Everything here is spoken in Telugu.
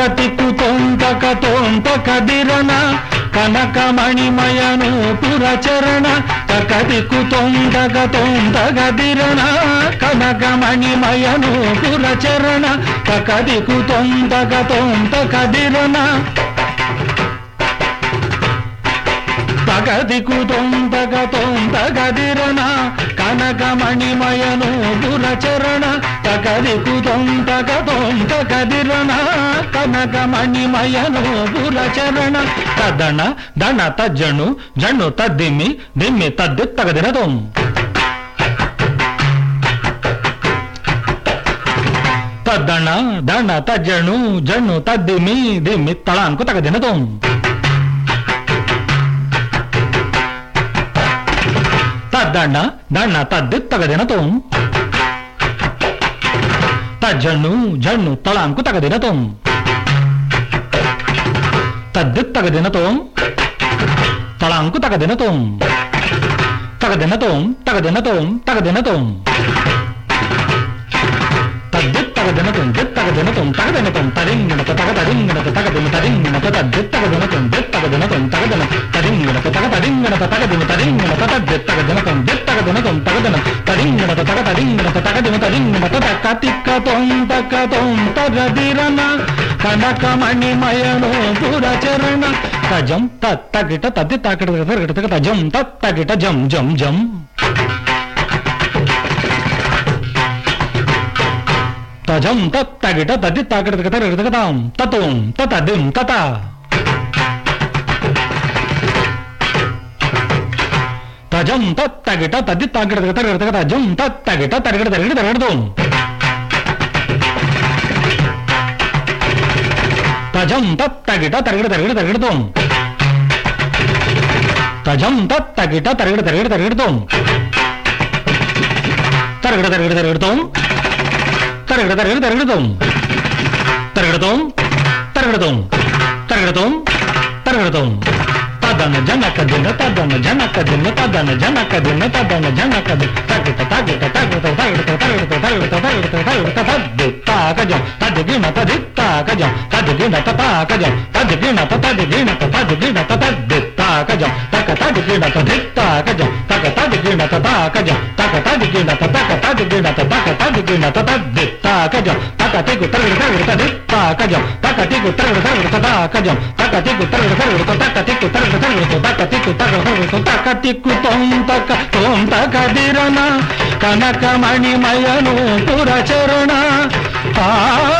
తిక్కు తొంతక తొంతక దిరణ కనకమణిమయను పురచరణ తక దిక్కు తొంతక తొంతక దిరణ కనకమణిమయను పురచరణ తక దిక్కు తొంతక తొంతక దిరణ తగదికు తొందగ తొందగదిరన కనకమణిమయను గురచరణ తగదికు తొందగ తొందగదిరన కనకమణిమయను గురచరణ తదణ దణ తజ్జను జన్ను తద్దిమ్మి దిమ్మి తద్ది తగదిన తొం తద్దణ దణ తజ్జను జన్ను తద్దిమి దిమ్మి తళాంకు తగదిన తొం తద్దಣ್ಣ ದಣ್ಣ ತದ್ದಿ ತಗದಿನ ತೋಂ ತಜ್ಜಣ್ಣು ಜಣ್ಣು ತಳಾಂಕು ತಗದಿನ ತೋಂ ತದ್ದಿ ತಗದಿನ ತೋಂ ತಳಾಂಕು ತಗದಿನ ತೋಂ ತಗದಿನ ತೋಂ ತಗದಿನ ತೋಂ ತಗದಿನ ತೋಂ ತದ್ದಿತ್ ತಗದಿನ ತೋಂ ದಿತ್ ತಗದಿನ ತೋಂ ತಗದಿನ ತೋಂ ತರಿಂಗಿಣತ ತಗ ತರಿಂಗಿಣತ ತಗದಿನ ತರಿಂಗಿಣತ ತದ್ದಿತ್ ತಗದಿನ ತೋಂ ದಿತ್ ತಗದಿನ ತೋಂ ತಗದಿನ ತರಿಂಗಿಣತ ತಗ ತರಿಂಗಿಣತ ತಗದಿನ ತರಿಂಗಿಣತ ತದ್ದಿತ್ ತಗದಿನ ತೋಂ ದಿತ್ ತಗದಿನ ತೋಂ ತಗದಿನ ತರಿಂಗಿಣತ ತಗ ತರಿಂಗಿಣತ ತಗದಿನ ತರಿಂಗಿಣತ ತಕ್ಕ ತಿಕ್ಕ ತೋಂ ತಕ್ಕ ತೋಂ ತಗದಿರನ ಕನಕಮಣಿಮಯನು ಪುರಚರಣ ತಜಂ ತತ್ತಗಿಟ ತದ್ದಿ ತಾಕಿಟ ತಗಿಟ ತಜಂ ತತ್ತಗಿಟ ಜಂ ಜಂ ಜಂ తజం తత్తగిట తది తాకిట తగతాం తతుం తతదిం తత తజం తత్తగిట తది తాకిట తగత జం తత్తగిట తరగడ తరగడ తరగడతాం తజం తత్తగిట తరగడ తరగడ తరగడతాం తజం తత్తగిట తరగడ తరగడ తరగడతాం తరగడ తరగడ తరగడతాం తరగడ తరగడ తరగడతాం తరగడతాం తరగడతాం తరగడతాం తరగడతాం తదన జనక దిన తదన జనక దిన తదన జనక దిన తదన జనక దిన తగిట తగిట తగిట తగిట తగిట తగిట తగిట తగిట తద్ది తాకజం తదిగిన తది తాకజం తదిగిన తాకజం తదిగిన తదిగిన తదిగిన తద్ది తాకజం తక తదిగిన తది తాకజం తక తదిగిన తాకజం తక తదిగిన తక తదిగిన తక తదిగిన తద్ది తాకజం తక తిగు తగిట తగిట తది తాకజం తక తిగు తగిట తగిట తాకజం తక తిగు తగిట తగిట తక తిగు తగిట తగిట తక తిగు తగిట తగిట తక తిక్కు తొంతక తొంతక దిరన కనకమణిమయను పురచరణ ఆ